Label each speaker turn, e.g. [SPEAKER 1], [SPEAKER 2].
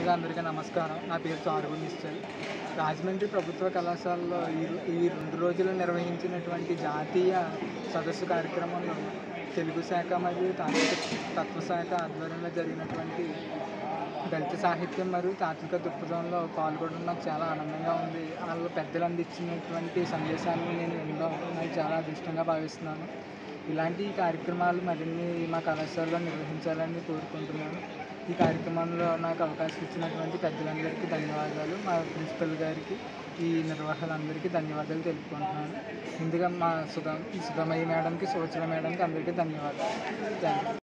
[SPEAKER 1] ముందుగా అందరికీ నమస్కారం నా పేరు చారుగు నిశ్చల్ రాజమండ్రి ప్రభుత్వ కళాశాలలో ఈ ఈ రెండు రోజులు నిర్వహించినటువంటి జాతీయ సదస్సు కార్యక్రమంలో తెలుగు శాఖ మరియు తాంత్రిక తత్వశాఖ ఆధ్వర్యంలో జరిగినటువంటి దళిత సాహిత్యం మరియు తాత్విక దృక్పథంలో పాల్గొనడం నాకు చాలా ఆనందంగా ఉంది వాళ్ళు పెద్దలు అందించినటువంటి సందేశాన్ని నేను వినడం నాకు చాలా అదృష్టంగా భావిస్తున్నాను ఇలాంటి కార్యక్రమాలు మరిన్ని మా కళాశాలలో నిర్వహించాలని కోరుకుంటున్నాను ఈ కార్యక్రమంలో నాకు అవకాశం ఇచ్చినటువంటి పెద్దలందరికీ ధన్యవాదాలు మా ప్రిన్సిపల్ గారికి ఈ నిర్వాహకులందరికీ ధన్యవాదాలు తెలుపుకుంటున్నాను ముందుగా మా సుధా సుధమయ్య మేడంకి సువచన మేడంకి అందరికీ ధన్యవాదాలు థ్యాంక్ యూ